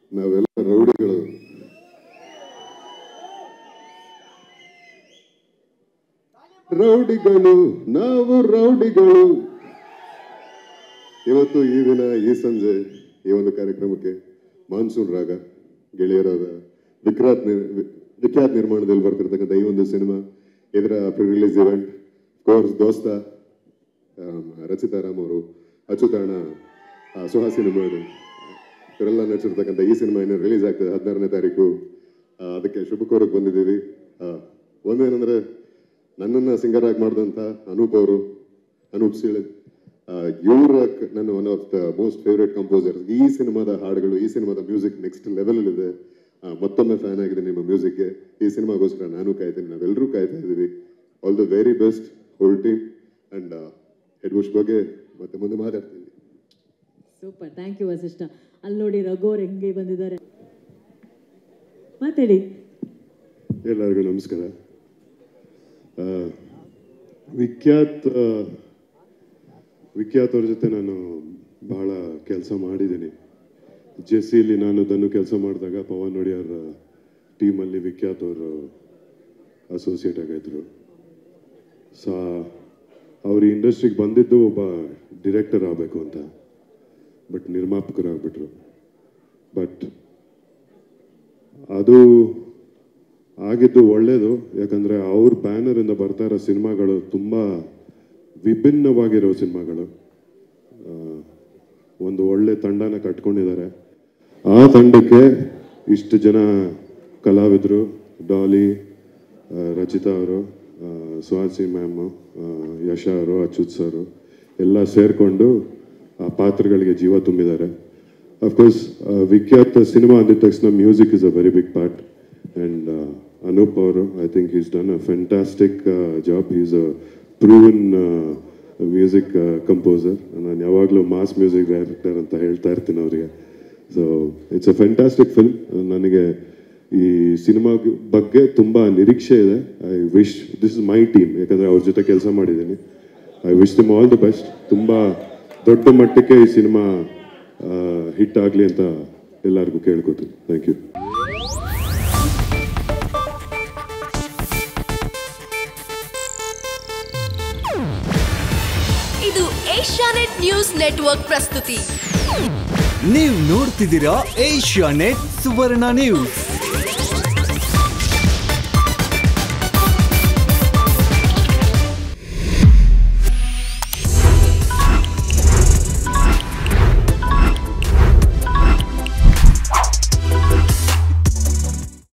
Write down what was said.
ನಾವೆಲ್ಲ ರೌಡಿಗಳು ರೌಡಿಗಳು ನಾವು ರೌಡಿಗಳು ಇವತ್ತು ಈ ದಿನ ಈ ಸಂಜೆ ಈ ಒಂದು ಕಾರ್ಯಕ್ರಮಕ್ಕೆ ಮಾನ್ಸೂನ್ ರಾಗ ಗೆಳೆಯರಾದ ವಿಕ್ರಾತ್ ನಿರ್ ವಿಖ್ಯಾತ್ ನಿರ್ಮಾಣದಲ್ಲಿ ಬರ್ತಿರ್ತಕ್ಕಂಥ ಈ ಒಂದು ಸಿನಿಮಾ ಇದರ ಪ್ರಿ ರಿಲೀಸ್ ಇವೆಂಟ್ ಕೋರ್ಸ್ ದೋಸ್ತ ಆಮ್, ರಚಿತಾ ರಾಮ್ ಅವರು ಅಚ್ಯುತಣ್ಣ ಆ, ಸುಹಾಸಿನಿ ಮೇಡು ಇವರೆಲ್ಲ ನಟಿಸಿರ್ತಕ್ಕಂಥ ಈ ಸಿನಿಮಾ ಏನು ರಿಲೀಸ್ ಆಗ್ತದೆ ಹದಿನಾರನೇ ತಾರೀಕು ಆ, ಅದಕ್ಕೆ ಶುಭ ಕೋರಕ್ಕೆ ಬಂದಿದ್ದೀವಿ ಆ, ಒಂದೇನಂದ್ರೆ ನನ್ನನ್ನು ಸಿಂಗರ್ ಆಗಿ ಮಾಡಿದಂಥ ಅನೂಪ್ ಅವರು ಅನೂಪ್ ಸೀಳೆ ಇವರ ನನ್ನ one of the most favourite composer ಈ ಸಿನಿಮಾದ ಹಾಡುಗಳು ಈ ಸಿನಿಮಾದ ಮ್ಯೂಸಿಕ್ ನೆಕ್ಸ್ಟ್ ಲೆವೆಲ್ ಇದೆ ಆ, ಮತ್ತೊಮ್ಮೆ ಫ್ಯಾನ್ ಆಗಿದೆ ನಿಮ್ಮ ಮ್ಯೂಸಿಕ್ಗೆ ಈ ಸಿನಿಮಾಗೋಸ್ಕರ ನಾನು ಕಾಯ್ತೀನಿ ನಾವೆಲ್ಲರೂ ಕಾಯ್ತಾ ಇದ್ದೀವಿ all the very best whole team and Head Bush ಬಗ್ಗೆ ಮತ್ತೆ ಮುಂದೆ ಮಾತಾಡ್ತೀನಿ ಸೂಪರ್ ಥ್ಯಾಂಕ್ ಯು ವಸಿಷ್ಠ ಅಲ್ಲಿ ನೋಡಿ ರಘುವ್ರು ಹೆಂಗೆ ಬಂದಿದ್ದಾರೆ ಮಾತಾಡಿ ಎಲ್ಲರಿಗೂ ನಮಸ್ಕಾರ ಆ, ವಿಖ್ಯಾತ್ ಆ, ವಿಖ್ಯಾತ್ ಅವ್ರ ಜೊತೆ ನಾನು ಬಹಳ ಕೆಲಸ ಮಾಡಿದ್ದೀನಿ ಜೆಸ್ಸಿಲಿ ನಾನು ಅದನ್ನು ಕೆಲಸ ಮಾಡಿದಾಗ ಪವನ್ ಒಡೆಯರ್ ಟೀಮಲ್ಲಿ ವಿಖ್ಯಾತ್ ಅವರು ಅಸೋಸಿಯೇಟ್ ಆಗಿದ್ರು ಸೊ ಅವ್ರು ಇಂಡಸ್ಟ್ರಿಗೆ ಬಂದಿದ್ದು ಒಬ್ಬ ಡಿರೆಕ್ಟರ್ ಆಗಬೇಕು ಅಂತ ಬಟ್ ನಿರ್ಮಾಪಕರಾಗ್ಬಿಟ್ರು ಬಟ್ ಅದು ಆಗಿದ್ದು ಒಳ್ಳೇದು ಯಾಕಂದ್ರೆ ಅವ್ರ ಬ್ಯಾನರಿಂದ ಬರ್ತಾ ಇರೋ ಸಿನಿಮಾಗಳು ತುಂಬಾ ವಿಭಿನ್ನವಾಗಿರೋ ಸಿನಿಮಾಗಳು ಆ, ಒಂದು ಒಳ್ಳೆ ತಂಡನ ಕಟ್ಕೊಂಡಿದ್ದಾರೆ ಆ ತಂಡಕ್ಕೆ ಇಷ್ಟು ಜನ ಕಲಾವಿದರು ಡಾಲಿ ಆ, ರಚಿತಾ ಅವರು ಆ, ಸುಹಾಸಿ ಮ್ಯಾಮು ಯಶ ಅವರು ಅಚ್ಯುತ್ ಸರು ಎಲ್ಲ ಸೇರಿಕೊಂಡು ಆ ಪಾತ್ರಗಳಿಗೆ ಜೀವ ತುಂಬಿದ್ದಾರೆ ಅಫ್ಕೋರ್ಸ್ ವಿಖ್ಯಾತ ಸಿನಿಮಾ ಅಂದಿದ ತಕ್ಷಣ music is a very big part and Anoop ಅವರು I think is done a fantastic job is a proven music composer ನಾನು ಯಾವಾಗಲೂ ಮಾಸ್ ಮ್ಯೂಸಿಕ್ ಡೈರೆಕ್ಟರ್ ಅಂತ ಹೇಳ್ತಾ ಇರ್ತೀನಿ ಅವರಿಗೆ so it's a fantastic film ನನಗೆ ಈ ಸಿನಿಮಾ ಬಗ್ಗೆ ತುಂಬ ನಿರೀಕ್ಷೆ ಇದೆ I wish this is my team ಯಾಕಂದರೆ ಅವ್ರ ಜೊತೆ ಕೆಲಸ ಮಾಡಿದ್ದೀನಿ I wish them all the best ತುಂಬ ದೊಡ್ಡ ಮಟ್ಟಕ್ಕೆ ಈ ಸಿನಿಮಾ ಹಿಟ್ ಆಗಲಿ ಅಂತ ಎಲ್ಲರಿಗೂ ಕೇಳ್ಕೊತೀನಿ ಥ್ಯಾಂಕ್ ಯು ಇದು ಏಷ್ಯಾನೆಟ್ ನ್ಯೂಸ್ ನೆಟ್ವರ್ಕ್ ಪ್ರಸ್ತುತಿ ನೀವು ನೋಡ್ತಿದ್ದೀರಾ ಏಷ್ಯಾ ನೆಟ್ ಸುವರ್ಣ ನ್ಯೂಸ್